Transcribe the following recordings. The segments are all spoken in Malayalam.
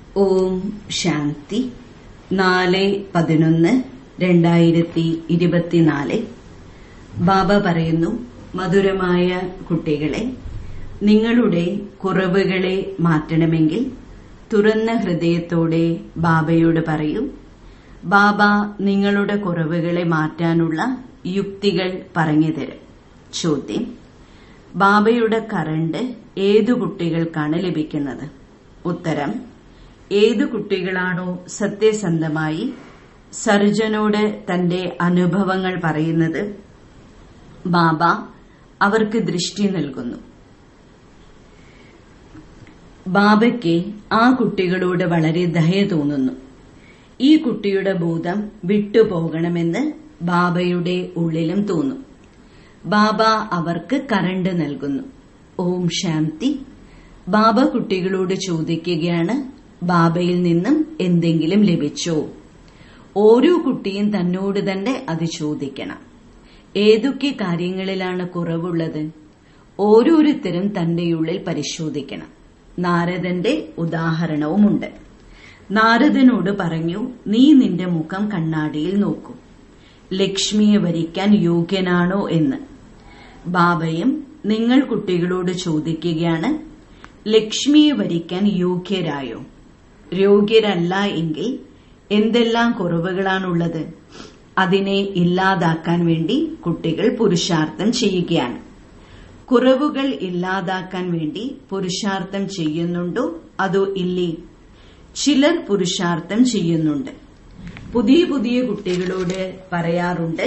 ഓം ശാന്തി നാല് പതിനൊന്ന് രണ്ടായിരത്തി ഇരുപത്തിനാല് ബാബ പറയുന്നു മധുരമായ കുട്ടികളെ നിങ്ങളുടെ കുറവുകളെ മാറ്റണമെങ്കിൽ തുറന്ന ഹൃദയത്തോടെ ബാബയോട് പറയൂ ബാബ നിങ്ങളുടെ കുറവുകളെ മാറ്റാനുള്ള യുക്തികൾ പറഞ്ഞുതരും ചോദ്യം ബാബയുടെ കറണ്ട് ഏതു കുട്ടികൾക്കാണ് ലഭിക്കുന്നത് ഉത്തരം ഏതു കുട്ടികളാണോ സത്യസന്ധമായി സർജനോട് തന്റെ അനുഭവങ്ങൾ പറയുന്നത് ബാബ അവർക്ക് ദൃഷ്ടി നൽകുന്നു ബാബയ്ക്ക് ആ കുട്ടികളോട് വളരെ ദയ തോന്നുന്നു ഈ കുട്ടിയുടെ ഭൂതം വിട്ടുപോകണമെന്ന് ബാബയുടെ ഉള്ളിലും തോന്നും ബാബ അവർക്ക് കറണ്ട് നൽകുന്നു ഓം ശാന്തി ബാബ കുട്ടികളോട് ചോദിക്കുകയാണ് ബാബയിൽ നിന്നും എന്തെങ്കിലും ലഭിച്ചോ ഓരോ കുട്ടിയും തന്നോട് തന്നെ അത് ചോദിക്കണം ഏതൊക്കെ കാര്യങ്ങളിലാണ് കുറവുള്ളത് ഓരോരുത്തരും തന്റെ ഉള്ളിൽ പരിശോധിക്കണം നാരദന്റെ ഉദാഹരണവുമുണ്ട് നാരദനോട് പറഞ്ഞു നീ നിന്റെ മുഖം കണ്ണാടിയിൽ നോക്കൂ ലക്ഷ്മിയെ വരിക്കാൻ യോഗ്യനാണോ എന്ന് ബാബയും നിങ്ങൾ കുട്ടികളോട് ചോദിക്കുകയാണ് ലക്ഷ്മിയെ വരിക്കാൻ യോഗ്യരായോ യോഗ്യരല്ല എങ്കിൽ എന്തെല്ലാം കുറവുകളാണുള്ളത് അതിനെ ഇല്ലാതാക്കാൻ വേണ്ടി കുട്ടികൾ പുരുഷാർത്ഥം ചെയ്യുകയാണ് കുറവുകൾ ഇല്ലാതാക്കാൻ വേണ്ടി പുരുഷാർത്ഥം ചെയ്യുന്നുണ്ടോ അതോ ഇല്ലേ ചിലർ പുരുഷാർത്ഥം ചെയ്യുന്നുണ്ട് പുതിയ പുതിയ കുട്ടികളോട് പറയാറുണ്ട്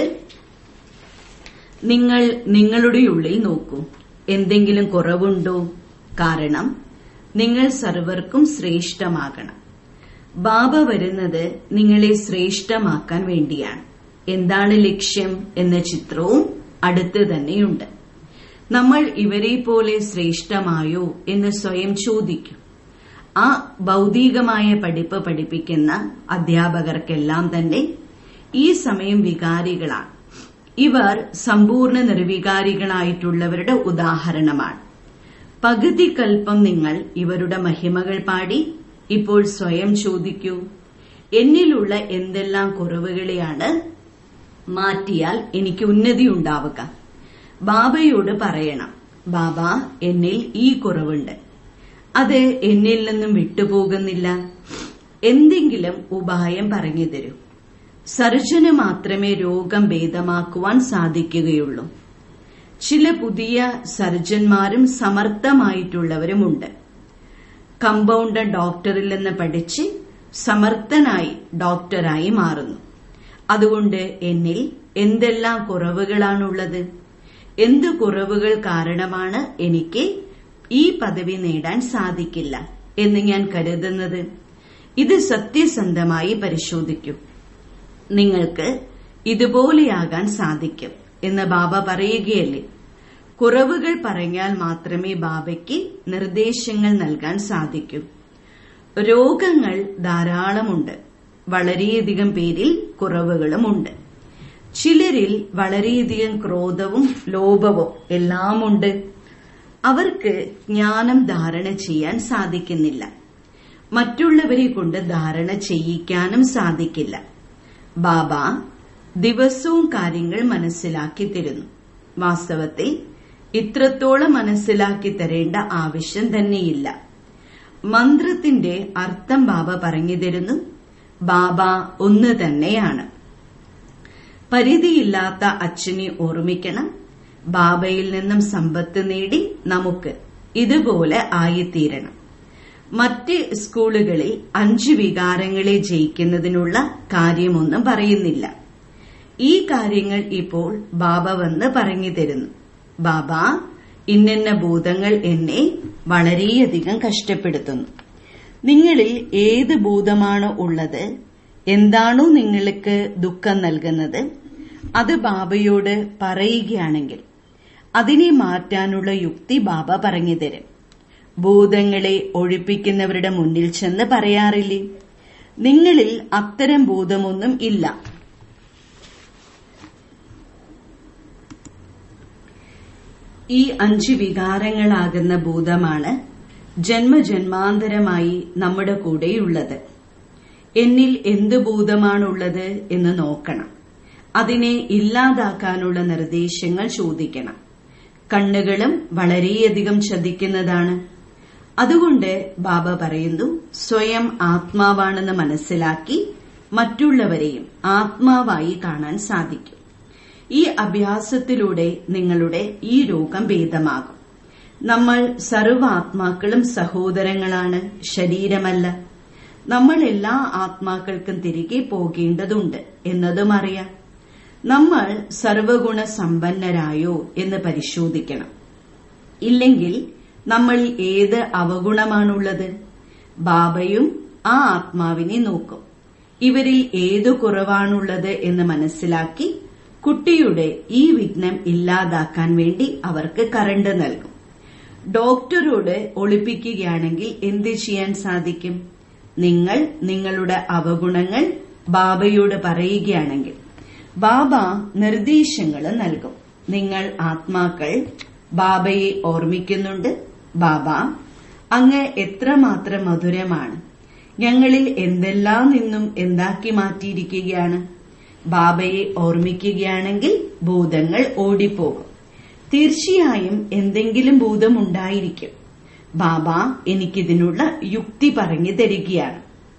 നിങ്ങൾ നിങ്ങളുടെ ഉള്ളിൽ നോക്കൂ എന്തെങ്കിലും കുറവുണ്ടോ കാരണം നിങ്ങൾ സർവർക്കും ശ്രേഷ്ഠമാകണം ബാബ വരുന്നത് നിങ്ങളെ ശ്രേഷ്ഠമാക്കാൻ വേണ്ടിയാണ് എന്താണ് ലക്ഷ്യം എന്ന ചിത്രവും അടുത്ത് തന്നെയുണ്ട് നമ്മൾ ഇവരെ പോലെ ശ്രേഷ്ഠമായോ എന്ന് സ്വയം ചോദിക്കും ആ ഭൗതികമായ പഠിപ്പ് പഠിപ്പിക്കുന്ന അധ്യാപകർക്കെല്ലാം തന്നെ ഈ സമയം വികാരികളാണ് ഇവർ സമ്പൂർണ്ണ നിർവികാരികളായിട്ടുള്ളവരുടെ ഉദാഹരണമാണ് പകുതി കൽപ്പം നിങ്ങൾ ഇവരുടെ മഹിമകൾ പാടി ഇപ്പോൾ സ്വയം ചോദിക്കൂ എന്നിലുള്ള എന്തെല്ലാം കുറവുകളെയാണ് മാറ്റിയാൽ എനിക്ക് ഉന്നതി ഉണ്ടാവുക ബാബയോട് പറയണം ബാബ എന്നിൽ ഈ കുറവുണ്ട് അത് എന്നിൽ നിന്നും വിട്ടുപോകുന്നില്ല എന്തെങ്കിലും ഉപായം പറഞ്ഞു തരൂ സർജന് മാത്രമേ രോഗം ഭേദമാക്കുവാൻ സാധിക്കുകയുള്ളൂ ചില പുതിയ സർജന്മാരും സമർത്ഥമായിട്ടുള്ളവരുമുണ്ട് കമ്പൗണ്ടർ ഡോക്ടറിൽ നിന്ന് പഠിച്ച് സമർത്ഥനായി ഡോക്ടറായി മാറുന്നു അതുകൊണ്ട് എന്നിൽ എന്തെല്ലാം കുറവുകളാണുള്ളത് എന്ത് കുറവുകൾ കാരണമാണ് എനിക്ക് ഈ പദവി നേടാൻ സാധിക്കില്ല എന്ന് ഞാൻ കരുതുന്നത് ഇത് സത്യസന്ധമായി പരിശോധിക്കൂ നിങ്ങൾക്ക് ഇതുപോലെയാകാൻ സാധിക്കും എന്ന് ബാബ പറയുകയല്ലേ കുറവുകൾ പറഞ്ഞാൽ മാത്രമേ ബാബയ്ക്ക് നിർദ്ദേശങ്ങൾ നൽകാൻ സാധിക്കൂ രോഗങ്ങൾ ധാരാളമുണ്ട് വളരെയധികം പേരിൽ കുറവുകളുമുണ്ട് ചിലരിൽ വളരെയധികം ക്രോധവും ലോഭവും എല്ലാമുണ്ട് അവർക്ക് ജ്ഞാനം ധാരണ ചെയ്യാൻ സാധിക്കുന്നില്ല മറ്റുള്ളവരെ കൊണ്ട് ധാരണ ചെയ്യിക്കാനും സാധിക്കില്ല ബാബ ദിവസവും കാര്യങ്ങൾ മനസ്സിലാക്കി തരുന്നു വാസ്തവത്തിൽ ഇത്രത്തോളം മനസ്സിലാക്കി തരേണ്ട ആവശ്യം തന്നെയില്ല മന്ത്രത്തിന്റെ അർത്ഥം ബാബ പറഞ്ഞു തരുന്നു ബാബ ഒന്ന് തന്നെയാണ് പരിധിയില്ലാത്ത അച്ഛനെ ഓർമ്മിക്കണം ബാബയിൽ നിന്നും സമ്പത്ത് നേടി നമുക്ക് ഇതുപോലെ ആയിത്തീരണം മറ്റ് സ്കൂളുകളിൽ അഞ്ച് വികാരങ്ങളെ ജയിക്കുന്നതിനുള്ള കാര്യമൊന്നും പറയുന്നില്ല ഈ കാര്യങ്ങൾ ഇപ്പോൾ ബാബ വന്ന് പറഞ്ഞു തരുന്നു ബാബ ഇന്നെന്ന ഭൂതങ്ങൾ എന്നെ വളരെയധികം കഷ്ടപ്പെടുത്തുന്നു നിങ്ങളിൽ ഏത് ഭൂതമാണോ ഉള്ളത് എന്താണോ നിങ്ങൾക്ക് ദുഃഖം നൽകുന്നത് അത് ബാബയോട് പറയുകയാണെങ്കിൽ അതിനെ മാറ്റാനുള്ള യുക്തി ബാബ പറഞ്ഞു തരും ഭൂതങ്ങളെ ഒഴിപ്പിക്കുന്നവരുടെ മുന്നിൽ ചെന്ന് പറയാറില്ലേ നിങ്ങളിൽ അത്തരം ഭൂതമൊന്നും ഇല്ല ഈ അഞ്ച് വികാരങ്ങളാകുന്ന ഭൂതമാണ് ജന്മജന്മാന്തരമായി നമ്മുടെ കൂടെയുള്ളത് എന്നിൽ എന്ത് ഭൂതമാണുള്ളത് എന്ന് നോക്കണം അതിനെ ഇല്ലാതാക്കാനുള്ള നിർദ്ദേശങ്ങൾ ചോദിക്കണം കണ്ണുകളും വളരെയധികം ചതിക്കുന്നതാണ് അതുകൊണ്ട് ബാബ പറയുന്നു സ്വയം ആത്മാവാണെന്ന് മനസ്സിലാക്കി മറ്റുള്ളവരെയും ആത്മാവായി കാണാൻ സാധിക്കും ഈ അഭ്യാസത്തിലൂടെ നിങ്ങളുടെ ഈ രോഗം ഭേദമാകും നമ്മൾ സർവാത്മാക്കളും സഹോദരങ്ങളാണ് ശരീരമല്ല നമ്മൾ എല്ലാ ആത്മാക്കൾക്കും തിരികെ പോകേണ്ടതുണ്ട് എന്നതും അറിയാം നമ്മൾ സർവഗുണ സമ്പന്നരായോ എന്ന് പരിശോധിക്കണം ഇല്ലെങ്കിൽ നമ്മളിൽ ഏത് അവഗുണമാണുള്ളത് ബാബയും ആ ആത്മാവിനെ നോക്കും ഇവരിൽ ഏതു കുറവാണുള്ളത് എന്ന് മനസ്സിലാക്കി കുട്ടിയുടെ ഈ വിഘ്നം ഇല്ലാതാക്കാൻ വേണ്ടി അവർക്ക് കറണ്ട് നൽകും ഡോക്ടറോട് ഒളിപ്പിക്കുകയാണെങ്കിൽ എന്ത് ചെയ്യാൻ സാധിക്കും നിങ്ങൾ നിങ്ങളുടെ അവഗുണങ്ങൾ ബാബയോട് പറയുകയാണെങ്കിൽ ബാബ നിർദ്ദേശങ്ങൾ നൽകും നിങ്ങൾ ആത്മാക്കൾ ബാബയെ ഓർമ്മിക്കുന്നുണ്ട് ബാബ അങ്ങ് എത്രമാത്രം മധുരമാണ് ഞങ്ങളിൽ എന്തെല്ലാം നിന്നും എന്താക്കി മാറ്റിയിരിക്കുകയാണ് ബാബയെ ഓർമ്മിക്കുകയാണെങ്കിൽ ഭൂതങ്ങൾ ഓടിപ്പോകും തീർച്ചയായും എന്തെങ്കിലും ഭൂതമുണ്ടായിരിക്കും ബാബ എനിക്കിതിനുള്ള യുക്തി പറഞ്ഞു തരികയാണ്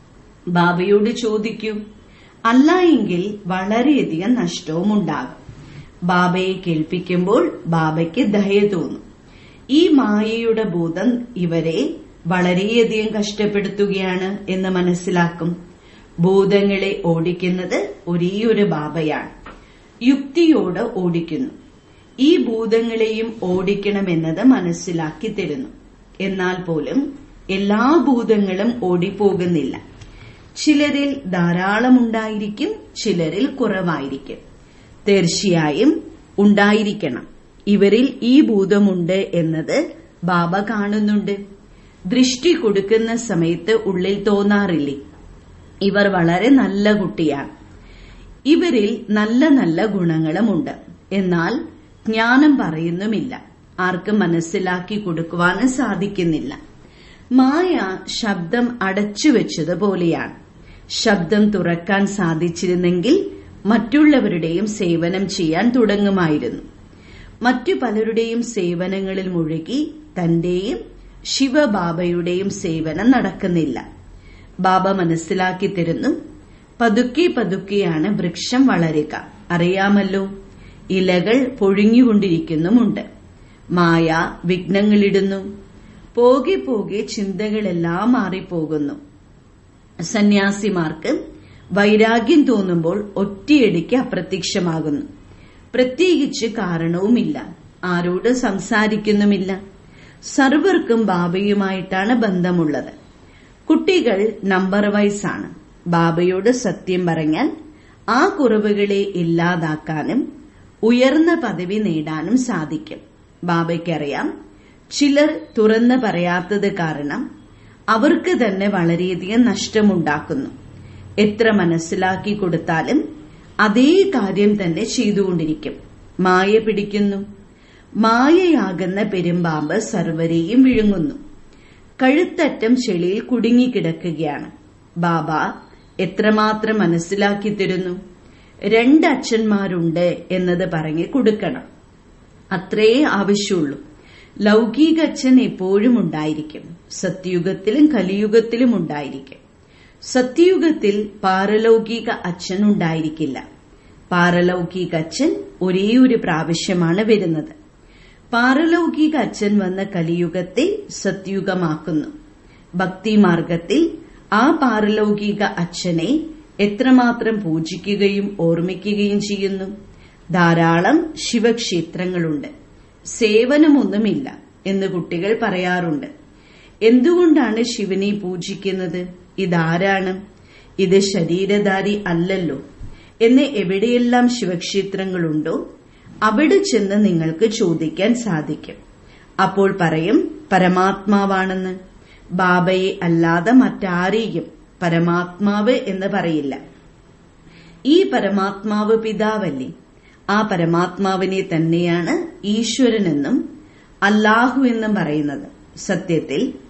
ബാബയോട് ചോദിക്കൂ അല്ല എങ്കിൽ വളരെയധികം നഷ്ടവും ഉണ്ടാകും ബാബയെ കേൾപ്പിക്കുമ്പോൾ ബാബയ്ക്ക് ദയ തോന്നും ഈ മായയുടെ ഭൂതം ഇവരെ വളരെയധികം കഷ്ടപ്പെടുത്തുകയാണ് എന്ന് മനസ്സിലാക്കും ഭൂതങ്ങളെ ഓടിക്കുന്നത് ഒരേയൊരു ബാബയാണ് യുക്തിയോട് ഓടിക്കുന്നു ഈ ഭൂതങ്ങളെയും ഓടിക്കണമെന്നത് മനസ്സിലാക്കി തരുന്നു എന്നാൽ പോലും എല്ലാ ഭൂതങ്ങളും ഓടിപ്പോകുന്നില്ല ചിലരിൽ ധാരാളം ഉണ്ടായിരിക്കും ചിലരിൽ കുറവായിരിക്കും തീർച്ചയായും ഉണ്ടായിരിക്കണം ഇവരിൽ ഈ ഭൂതമുണ്ട് എന്നത് ബാബ കാണുന്നുണ്ട് ദൃഷ്ടി കൊടുക്കുന്ന സമയത്ത് ഉള്ളിൽ തോന്നാറില്ലേ ഇവർ വളരെ നല്ല കുട്ടിയാണ് ഇവരിൽ നല്ല നല്ല ഗുണങ്ങളുമുണ്ട് എന്നാൽ ജ്ഞാനം പറയുന്നുമില്ല ആർക്കും മനസ്സിലാക്കി കൊടുക്കുവാനും സാധിക്കുന്നില്ല മായ ശബ്ദം അടച്ചുവെച്ചതുപോലെയാണ് ശബ്ദം തുറക്കാൻ സാധിച്ചിരുന്നെങ്കിൽ മറ്റുള്ളവരുടെയും സേവനം ചെയ്യാൻ തുടങ്ങുമായിരുന്നു മറ്റു പലരുടെയും സേവനങ്ങളിൽ മുഴുകി തന്റെയും ശിവബാബയുടെയും സേവനം നടക്കുന്നില്ല ബാബ മനസ്സിലാക്കി തരുന്നു പതുക്കെ പതുക്കെയാണ് വൃക്ഷം വളരുക അറിയാമല്ലോ ഇലകൾ പൊഴിഞ്ഞുകൊണ്ടിരിക്കുന്നുമുണ്ട് മായ വിഘ്നങ്ങളിടുന്നു പോകെ പോകെ ചിന്തകളെല്ലാം മാറിപ്പോകുന്നു സന്യാസിമാർക്ക് വൈരാഗ്യം തോന്നുമ്പോൾ ഒറ്റയടിക്ക് അപ്രത്യക്ഷമാകുന്നു പ്രത്യേകിച്ച് കാരണവുമില്ല ആരോട് സംസാരിക്കുന്നുമില്ല സർവർക്കും ബാബയുമായിട്ടാണ് ബന്ധമുള്ളത് കുട്ടികൾ നമ്പർ വൈസ് ആണ് ബാബയോട് സത്യം പറഞ്ഞാൽ ആ കുറവുകളെ ഇല്ലാതാക്കാനും ഉയർന്ന പദവി നേടാനും സാധിക്കും ബാബയ്ക്കറിയാം ചിലർ തുറന്ന് പറയാത്തത് കാരണം അവർക്ക് തന്നെ വളരെയധികം നഷ്ടമുണ്ടാക്കുന്നു എത്ര മനസ്സിലാക്കി കൊടുത്താലും അതേ കാര്യം തന്നെ ചെയ്തുകൊണ്ടിരിക്കും മായ പിടിക്കുന്നു മായയാകുന്ന പെരുമ്പാമ്പ് സർവരെയും വിഴുങ്ങുന്നു കഴുത്തറ്റം ചെളിയിൽ കുടുങ്ങിക്കിടക്കുകയാണ് ബാബ എത്രമാത്രം മനസ്സിലാക്കി തരുന്നു രണ്ട് അച്ഛന്മാരുണ്ട് എന്നത് പറഞ്ഞു കൊടുക്കണം അത്രേ ആവശ്യമുള്ളൂ ലൗകിക അച്ഛൻ എപ്പോഴും ഉണ്ടായിരിക്കും സത്യയുഗത്തിലും കലിയുഗത്തിലും ഉണ്ടായിരിക്കും സത്യയുഗത്തിൽ പാരലൗകിക അച്ഛൻ ഉണ്ടായിരിക്കില്ല പാരലൗകിക അച്ഛൻ ഒരേ ഒരു പ്രാവശ്യമാണ് വരുന്നത് പാരലൗകിക അച്ഛൻ വന്ന കലിയുഗത്തെ സത്യുഗമാക്കുന്നു ഭക്തിമാർഗത്തിൽ ആ പാരലൗകിക അച്ഛനെ എത്രമാത്രം പൂജിക്കുകയും ഓർമ്മിക്കുകയും ചെയ്യുന്നു ധാരാളം ശിവക്ഷേത്രങ്ങളുണ്ട് സേവനമൊന്നുമില്ല എന്ന് കുട്ടികൾ പറയാറുണ്ട് എന്തുകൊണ്ടാണ് ശിവനെ പൂജിക്കുന്നത് ഇതാരാണ് ഇത് ശരീരധാരി അല്ലല്ലോ എന്ന് എവിടെയെല്ലാം ശിവക്ഷേത്രങ്ങളുണ്ടോ അവിടെ ചെന്ന് നിങ്ങൾക്ക് ചോദിക്കാൻ സാധിക്കും അപ്പോൾ പറയും പരമാത്മാവാണെന്ന് ബാബയെ അല്ലാതെ മറ്റാരെയും പരമാത്മാവ് എന്ന് പറയില്ല ഈ പരമാത്മാവ് പിതാവല്ലേ ആ പരമാത്മാവിനെ തന്നെയാണ് ഈശ്വരനെന്നും അല്ലാഹു എന്നും പറയുന്നത് സത്യത്തിൽ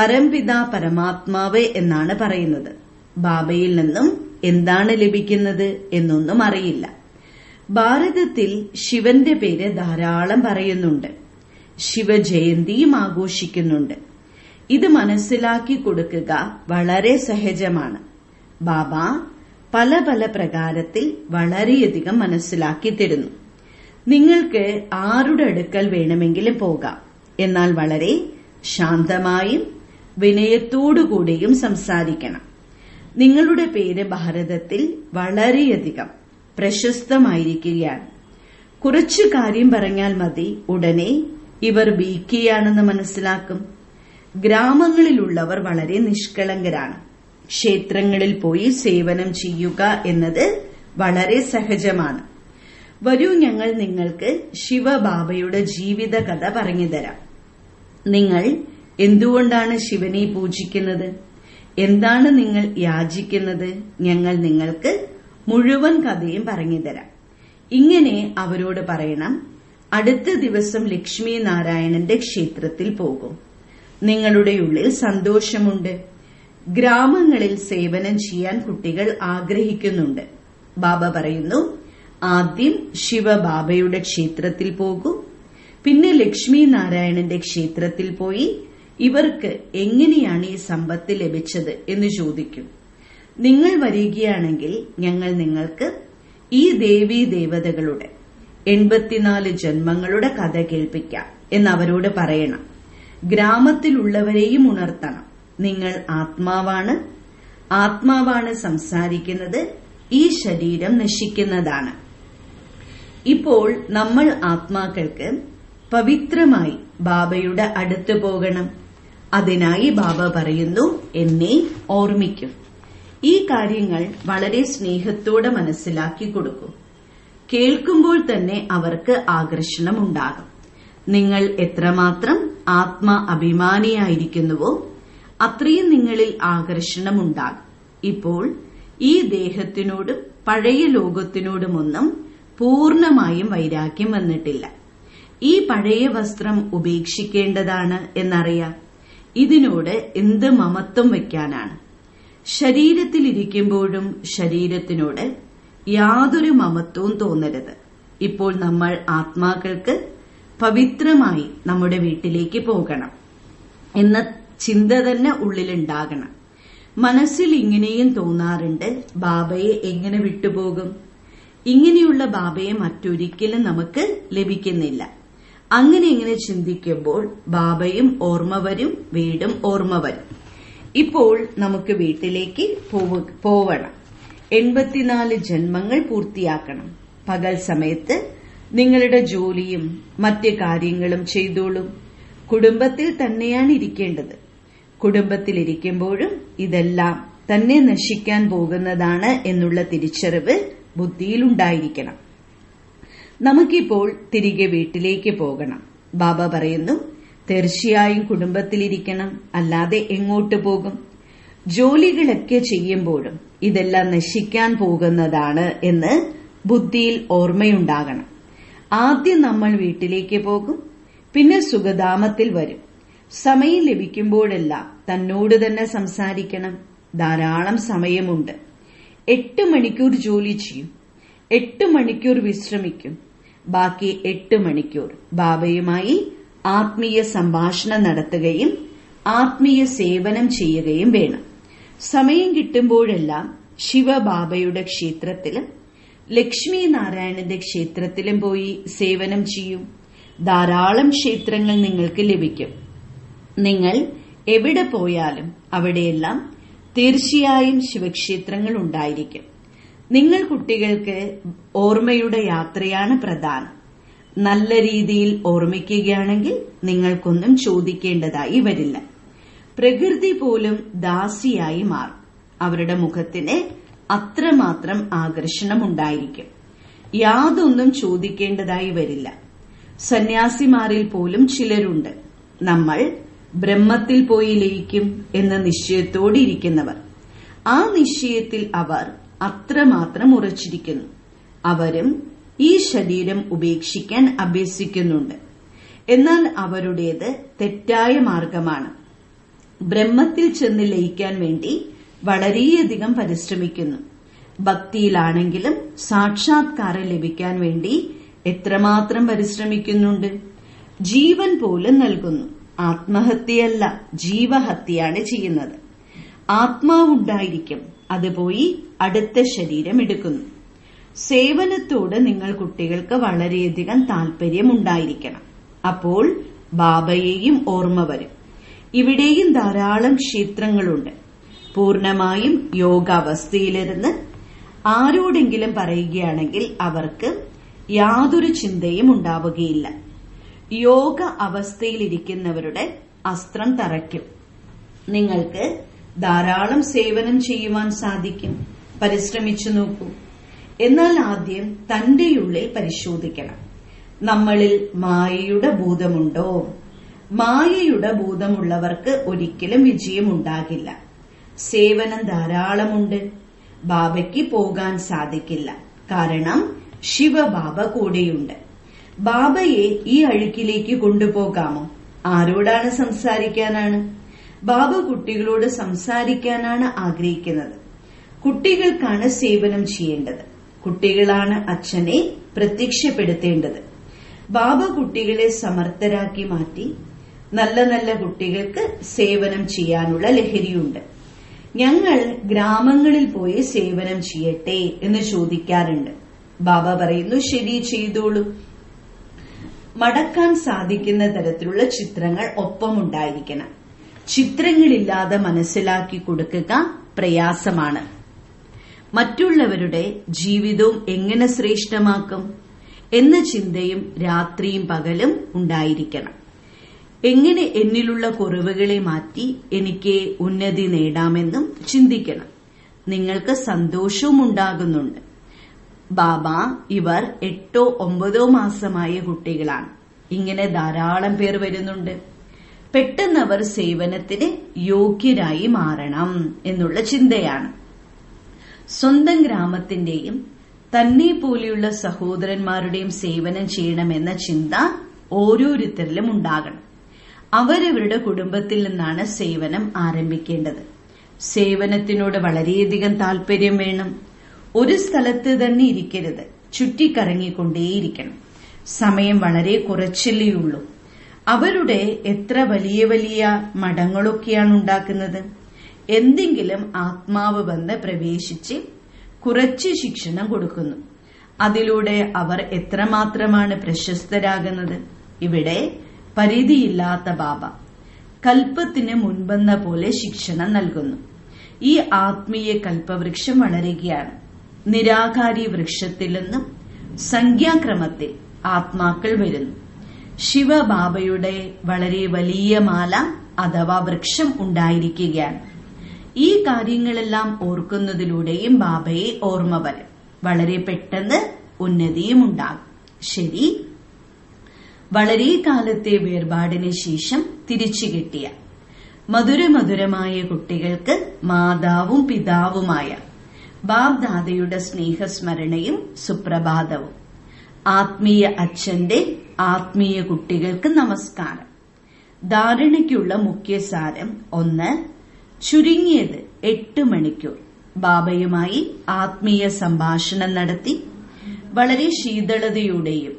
പരംപിത പരമാത്മാവ് എന്നാണ് പറയുന്നത് ബാബയിൽ നിന്നും എന്താണ് ലഭിക്കുന്നത് എന്നൊന്നും അറിയില്ല ഭാരതത്തിൽ ശിവന്റെ പേര് ധാരാളം പറയുന്നുണ്ട് ശിവജയന്തിയും ആഘോഷിക്കുന്നുണ്ട് ഇത് മനസ്സിലാക്കി കൊടുക്കുക വളരെ സഹജമാണ് ബാബ പല പല പ്രകാരത്തിൽ വളരെയധികം മനസ്സിലാക്കി തരുന്നു നിങ്ങൾക്ക് ആരുടെ അടുക്കൽ വേണമെങ്കിലും പോകാം എന്നാൽ വളരെ ശാന്തമായും വിനയത്തോടുകൂടിയും സംസാരിക്കണം നിങ്ങളുടെ പേര് ഭാരതത്തിൽ വളരെയധികം പ്രശസ്തമായിരിക്കുകയാണ് കുറച്ചു കാര്യം പറഞ്ഞാൽ മതി ഉടനെ ഇവർ ബീക്കിയാണെന്ന് മനസ്സിലാക്കും ഗ്രാമങ്ങളിലുള്ളവർ വളരെ നിഷ്കളങ്കരാണ് ക്ഷേത്രങ്ങളിൽ പോയി സേവനം ചെയ്യുക എന്നത് വളരെ സഹജമാണ് വരൂ ഞങ്ങൾ നിങ്ങൾക്ക് ശിവബാബയുടെ ജീവിത കഥ പറഞ്ഞുതരാം നിങ്ങൾ എന്തുകൊണ്ടാണ് ശിവനെ പൂജിക്കുന്നത് എന്താണ് നിങ്ങൾ യാചിക്കുന്നത് ഞങ്ങൾ നിങ്ങൾക്ക് മുഴുവൻ കഥയും പറഞ്ഞുതരാം ഇങ്ങനെ അവരോട് പറയണം അടുത്ത ദിവസം ലക്ഷ്മി നാരായണന്റെ ക്ഷേത്രത്തിൽ പോകും നിങ്ങളുടെ ഉള്ളിൽ സന്തോഷമുണ്ട് ഗ്രാമങ്ങളിൽ സേവനം ചെയ്യാൻ കുട്ടികൾ ആഗ്രഹിക്കുന്നുണ്ട് ബാബ പറയുന്നു ആദ്യം ശിവബാബയുടെ ക്ഷേത്രത്തിൽ പോകൂ പിന്നെ ലക്ഷ്മി നാരായണന്റെ ക്ഷേത്രത്തിൽ പോയി ഇവർക്ക് എങ്ങനെയാണ് ഈ സമ്പത്ത് ലഭിച്ചത് എന്ന് ചോദിക്കും നിങ്ങൾ വരികയാണെങ്കിൽ ഞങ്ങൾ നിങ്ങൾക്ക് ഈ ദേവീ ദേവതകളുടെ എൺപത്തിനാല് ജന്മങ്ങളുടെ കഥ കേൾപ്പിക്കാം എന്ന് അവരോട് പറയണം ഗ്രാമത്തിലുള്ളവരെയും ഉണർത്തണം നിങ്ങൾ ആത്മാവാണ് ആത്മാവാണ് സംസാരിക്കുന്നത് ഈ ശരീരം നശിക്കുന്നതാണ് ഇപ്പോൾ നമ്മൾ ആത്മാക്കൾക്ക് പവിത്രമായി ബാബയുടെ അടുത്ത് പോകണം അതിനായി ബാബ പറയുന്നു എന്നെ ഓർമ്മിക്കും ഈ കാര്യങ്ങൾ വളരെ സ്നേഹത്തോടെ മനസ്സിലാക്കി കൊടുക്കും കേൾക്കുമ്പോൾ തന്നെ അവർക്ക് ആകർഷണം ഉണ്ടാകും നിങ്ങൾ എത്രമാത്രം ആത്മ അഭിമാനിയായിരിക്കുന്നുവോ അത്രയും നിങ്ങളിൽ ആകർഷണം ഉണ്ടാകും ഇപ്പോൾ ഈ ദേഹത്തിനോടും പഴയ ലോകത്തിനോടുമൊന്നും പൂർണമായും വൈരാഗ്യം വന്നിട്ടില്ല ഈ പഴയ വസ്ത്രം ഉപേക്ഷിക്കേണ്ടതാണ് എന്നറിയാം ഇതിനോട് എന്ത് മമത്വം വയ്ക്കാനാണ് ശരീരത്തിലിരിക്കുമ്പോഴും ശരീരത്തിനോട് യാതൊരു മമത്വവും തോന്നരുത് ഇപ്പോൾ നമ്മൾ ആത്മാക്കൾക്ക് പവിത്രമായി നമ്മുടെ വീട്ടിലേക്ക് പോകണം എന്ന ചിന്ത തന്നെ ഉള്ളിലുണ്ടാകണം മനസ്സിൽ ഇങ്ങനെയും തോന്നാറുണ്ട് ബാബയെ എങ്ങനെ വിട്ടുപോകും ഇങ്ങനെയുള്ള ബാബയെ മറ്റൊരിക്കലും നമുക്ക് ലഭിക്കുന്നില്ല അങ്ങനെ ഇങ്ങനെ ചിന്തിക്കുമ്പോൾ ബാബയും ഓർമ്മ വരും വീടും ഓർമ്മ വരും ഇപ്പോൾ നമുക്ക് വീട്ടിലേക്ക് പോവണം എൺപത്തിനാല് ജന്മങ്ങൾ പൂർത്തിയാക്കണം പകൽ സമയത്ത് നിങ്ങളുടെ ജോലിയും മറ്റ് കാര്യങ്ങളും ചെയ്തോളും കുടുംബത്തിൽ തന്നെയാണ് ഇരിക്കേണ്ടത് കുടുംബത്തിലിരിക്കുമ്പോഴും ഇതെല്ലാം തന്നെ നശിക്കാൻ പോകുന്നതാണ് എന്നുള്ള തിരിച്ചറിവ് ബുദ്ധിയിലുണ്ടായിരിക്കണം നമുക്കിപ്പോൾ തിരികെ വീട്ടിലേക്ക് പോകണം ബാബ പറയുന്നു തീർച്ചയായും കുടുംബത്തിലിരിക്കണം അല്ലാതെ എങ്ങോട്ട് പോകും ജോലികളൊക്കെ ചെയ്യുമ്പോഴും ഇതെല്ലാം നശിക്കാൻ പോകുന്നതാണ് എന്ന് ബുദ്ധിയിൽ ഓർമ്മയുണ്ടാകണം ആദ്യം നമ്മൾ വീട്ടിലേക്ക് പോകും പിന്നെ സുഖധാമത്തിൽ വരും സമയം ലഭിക്കുമ്പോഴെല്ലാം തന്നോട് തന്നെ സംസാരിക്കണം ധാരാളം സമയമുണ്ട് എട്ട് മണിക്കൂർ ജോലി ചെയ്യും എട്ട് മണിക്കൂർ വിശ്രമിക്കും ബാക്കി എട്ട് മണിക്കൂർ ബാബയുമായി ആത്മീയ സംഭാഷണം നടത്തുകയും ആത്മീയ സേവനം ചെയ്യുകയും വേണം സമയം കിട്ടുമ്പോഴെല്ലാം ശിവബാബയുടെ ക്ഷേത്രത്തിലും ലക്ഷ്മി നാരായണന്റെ ക്ഷേത്രത്തിലും പോയി സേവനം ചെയ്യും ധാരാളം ക്ഷേത്രങ്ങൾ നിങ്ങൾക്ക് ലഭിക്കും നിങ്ങൾ എവിടെ പോയാലും അവിടെയെല്ലാം തീർച്ചയായും ശിവക്ഷേത്രങ്ങൾ ഉണ്ടായിരിക്കും നിങ്ങൾ കുട്ടികൾക്ക് ഓർമ്മയുടെ യാത്രയാണ് പ്രധാനം നല്ല രീതിയിൽ ഓർമ്മിക്കുകയാണെങ്കിൽ നിങ്ങൾക്കൊന്നും ചോദിക്കേണ്ടതായി വരില്ല പ്രകൃതി പോലും ദാസിയായി മാറും അവരുടെ മുഖത്തിന് അത്രമാത്രം ആകർഷണമുണ്ടായിരിക്കും യാതൊന്നും ചോദിക്കേണ്ടതായി വരില്ല സന്യാസിമാരിൽ പോലും ചിലരുണ്ട് നമ്മൾ ബ്രഹ്മത്തിൽ പോയി ലയിക്കും എന്ന നിശ്ചയത്തോടിരിക്കുന്നവർ ആ നിശ്ചയത്തിൽ അവർ അത്രമാത്രം ഉറച്ചിരിക്കുന്നു അവരും ഈ ശരീരം ഉപേക്ഷിക്കാൻ അഭ്യസിക്കുന്നുണ്ട് എന്നാൽ അവരുടേത് തെറ്റായ മാർഗമാണ് ബ്രഹ്മത്തിൽ ചെന്ന് ലയിക്കാൻ വേണ്ടി വളരെയധികം പരിശ്രമിക്കുന്നു ഭക്തിയിലാണെങ്കിലും സാക്ഷാത്കാരം ലഭിക്കാൻ വേണ്ടി എത്രമാത്രം പരിശ്രമിക്കുന്നുണ്ട് ജീവൻ പോലും നൽകുന്നു ആത്മഹത്യയല്ല ജീവഹത്യയാണ് ചെയ്യുന്നത് ആത്മാവുണ്ടായിരിക്കും അത് പോയി അടുത്ത ശരീരം എടുക്കുന്നു സേവനത്തോട് നിങ്ങൾ കുട്ടികൾക്ക് വളരെയധികം താല്പര്യമുണ്ടായിരിക്കണം അപ്പോൾ ബാബയെയും ഓർമ്മ വരും ഇവിടെയും ധാരാളം ക്ഷേത്രങ്ങളുണ്ട് പൂർണമായും യോഗാവസ്ഥയിലിരുന്ന് ആരോടെങ്കിലും പറയുകയാണെങ്കിൽ അവർക്ക് യാതൊരു ചിന്തയും ഉണ്ടാവുകയില്ല യോഗ അവസ്ഥയിലിരിക്കുന്നവരുടെ അസ്ത്രം തറയ്ക്കും നിങ്ങൾക്ക് ധാരാളം സേവനം ചെയ്യുവാൻ സാധിക്കും പരിശ്രമിച്ചു നോക്കൂ എന്നാൽ ആദ്യം തന്റെ ഉള്ളിൽ പരിശോധിക്കണം നമ്മളിൽ മായയുടെ ഭൂതമുണ്ടോ മായയുടെ ഭൂതമുള്ളവർക്ക് ഒരിക്കലും വിജയമുണ്ടാകില്ല സേവനം ധാരാളമുണ്ട് ബാബയ്ക്ക് പോകാൻ സാധിക്കില്ല കാരണം ശിവബാബ കൂടെയുണ്ട് ബാബയെ ഈ അഴുക്കിലേക്ക് കൊണ്ടുപോകാമോ ആരോടാണ് സംസാരിക്കാനാണ് ബാബ കുട്ടികളോട് സംസാരിക്കാനാണ് ആഗ്രഹിക്കുന്നത് കുട്ടികൾക്കാണ് സേവനം ചെയ്യേണ്ടത് കുട്ടികളാണ് അച്ഛനെ പ്രത്യക്ഷപ്പെടുത്തേണ്ടത് ബാബ കുട്ടികളെ സമർത്ഥരാക്കി മാറ്റി നല്ല നല്ല കുട്ടികൾക്ക് സേവനം ചെയ്യാനുള്ള ലഹരിയുണ്ട് ഞങ്ങൾ ഗ്രാമങ്ങളിൽ പോയി സേവനം ചെയ്യട്ടെ എന്ന് ചോദിക്കാറുണ്ട് ബാബ പറയുന്നു ശരി ചെയ്തോളൂ മടക്കാൻ സാധിക്കുന്ന തരത്തിലുള്ള ചിത്രങ്ങൾ ഒപ്പമുണ്ടായിരിക്കണം ചിത്രങ്ങളില്ലാതെ മനസ്സിലാക്കി കൊടുക്കുക പ്രയാസമാണ് മറ്റുള്ളവരുടെ ജീവിതവും എങ്ങനെ ശ്രേഷ്ഠമാക്കും എന്ന ചിന്തയും രാത്രിയും പകലും ഉണ്ടായിരിക്കണം എങ്ങനെ എന്നിലുള്ള കുറവുകളെ മാറ്റി എനിക്ക് ഉന്നതി നേടാമെന്നും ചിന്തിക്കണം നിങ്ങൾക്ക് സന്തോഷവും ഉണ്ടാകുന്നുണ്ട് ബാബ ഇവർ എട്ടോ ഒമ്പതോ മാസമായ കുട്ടികളാണ് ഇങ്ങനെ ധാരാളം പേർ വരുന്നുണ്ട് പെട്ടെന്ന് അവർ സേവനത്തിന് യോഗ്യരായി മാറണം എന്നുള്ള ചിന്തയാണ് സ്വന്തം ഗ്രാമത്തിന്റെയും തന്നെ പോലെയുള്ള സഹോദരന്മാരുടെയും സേവനം ചെയ്യണമെന്ന ചിന്ത ഓരോരുത്തരിലും ഉണ്ടാകണം അവരവരുടെ കുടുംബത്തിൽ നിന്നാണ് സേവനം ആരംഭിക്കേണ്ടത് സേവനത്തിനോട് വളരെയധികം താല്പര്യം വേണം ഒരു സ്ഥലത്ത് തന്നെ ഇരിക്കരുത് ചുറ്റിക്കറങ്ങിക്കൊണ്ടേയിരിക്കണം സമയം വളരെ കുറച്ചല്ലേയുള്ളൂ അവരുടെ എത്ര വലിയ വലിയ മഠങ്ങളൊക്കെയാണ് ഉണ്ടാക്കുന്നത് എന്തെങ്കിലും ആത്മാവ് വന്ന് പ്രവേശിച്ച് കുറച്ച് ശിക്ഷണം കൊടുക്കുന്നു അതിലൂടെ അവർ എത്രമാത്രമാണ് പ്രശസ്തരാകുന്നത് ഇവിടെ പരിധിയില്ലാത്ത ബാബ കൽപ്പത്തിന് മുൻപെന്ന പോലെ ശിക്ഷണം നൽകുന്നു ഈ ആത്മീയ കൽപ്പവൃക്ഷം വളരുകയാണ് നിരാകാരി വൃക്ഷത്തിൽ നിന്നും സംഖ്യാക്രമത്തിൽ ആത്മാക്കൾ വരുന്നു ശിവബാബയുടെ വളരെ വലിയ മാല അഥവാ വൃക്ഷം ഉണ്ടായിരിക്കുകയാണ് ഈ കാര്യങ്ങളെല്ലാം ഓർക്കുന്നതിലൂടെയും ബാബയെ ഓർമ്മ വരും വളരെ പെട്ടെന്ന് ഉന്നതിയും ഉണ്ടാകും ശരി വളരെ കാലത്തെ വേർപാടിന് ശേഷം തിരിച്ചു കിട്ടിയ മധുരമധുരമായ കുട്ടികൾക്ക് മാതാവും പിതാവുമായ ബാബ്ദാദയുടെ സ്നേഹസ്മരണയും സുപ്രഭാതവും ആത്മീയ അച്ഛന്റെ ആത്മീയ കുട്ടികൾക്ക് നമസ്കാരം ധാരണയ്ക്കുള്ള മുഖ്യസാരം ഒന്ന് ചുരുങ്ങിയത് എട്ട് മണിക്കൂർ ബാബയുമായി ആത്മീയ സംഭാഷണം നടത്തി വളരെ ശീതളതയോടെയും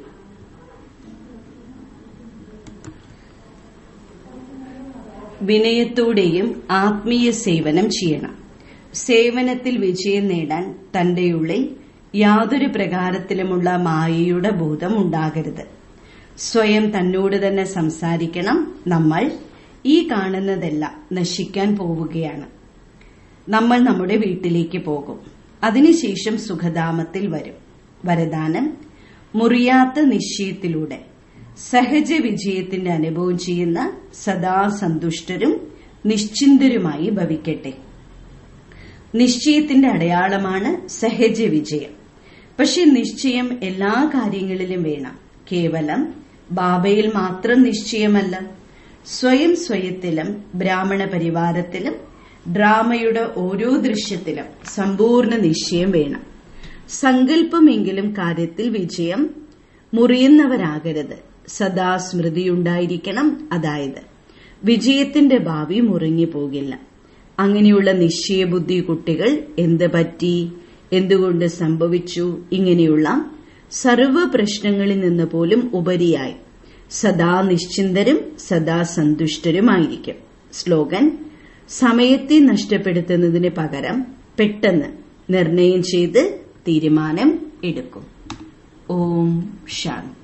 വിനയത്തോടെയും ആത്മീയ സേവനം ചെയ്യണം സേവനത്തിൽ വിജയം നേടാൻ തന്റെ ഉള്ളിൽ യാതൊരു പ്രകാരത്തിലുമുള്ള മായയുടെ ബോധം ഉണ്ടാകരുത് സ്വയം തന്നോട് തന്നെ സംസാരിക്കണം നമ്മൾ ഈ കാണുന്നതെല്ലാം നശിക്കാൻ പോവുകയാണ് നമ്മൾ നമ്മുടെ വീട്ടിലേക്ക് പോകും അതിനുശേഷം സുഖധാമത്തിൽ വരും വരദാനം മുറിയാത്ത നിശ്ചയത്തിലൂടെ സഹജ വിജയത്തിന്റെ അനുഭവം ചെയ്യുന്ന സദാ സന്തുഷ്ടരും നിശ്ചിന്തരുമായി ഭവിക്കട്ടെ നിശ്ചയത്തിന്റെ അടയാളമാണ് സഹജ വിജയം പക്ഷെ നിശ്ചയം എല്ലാ കാര്യങ്ങളിലും വേണം കേവലം ബാബയിൽ മാത്രം നിശ്ചയമല്ല സ്വയം സ്വയത്തിലും ബ്രാഹ്മണ പരിവാരത്തിലും ഡ്രാമയുടെ ഓരോ ദൃശ്യത്തിലും സമ്പൂർണ്ണ നിശ്ചയം വേണം സങ്കല്പമെങ്കിലും കാര്യത്തിൽ വിജയം മുറിയുന്നവരാകരുത് സദാ സ്മൃതിയുണ്ടായിരിക്കണം അതായത് വിജയത്തിന്റെ ഭാവി മുറിഞ്ഞു പോകില്ല അങ്ങനെയുള്ള നിശ്ചയബുദ്ധി കുട്ടികൾ എന്ത് പറ്റി എന്തുകൊണ്ട് സംഭവിച്ചു ഇങ്ങനെയുള്ള സർവ പ്രശ്നങ്ങളിൽ നിന്ന് പോലും ഉപരിയായി സദാ നിശ്ചിന്തരും സദാ സന്തുഷ്ടരുമായിരിക്കും സ്ലോഗൻ സമയത്തെ നഷ്ടപ്പെടുത്തുന്നതിന് പകരം പെട്ടെന്ന് നിർണയം ചെയ്ത് തീരുമാനം എടുക്കും ഓം ശാന്തി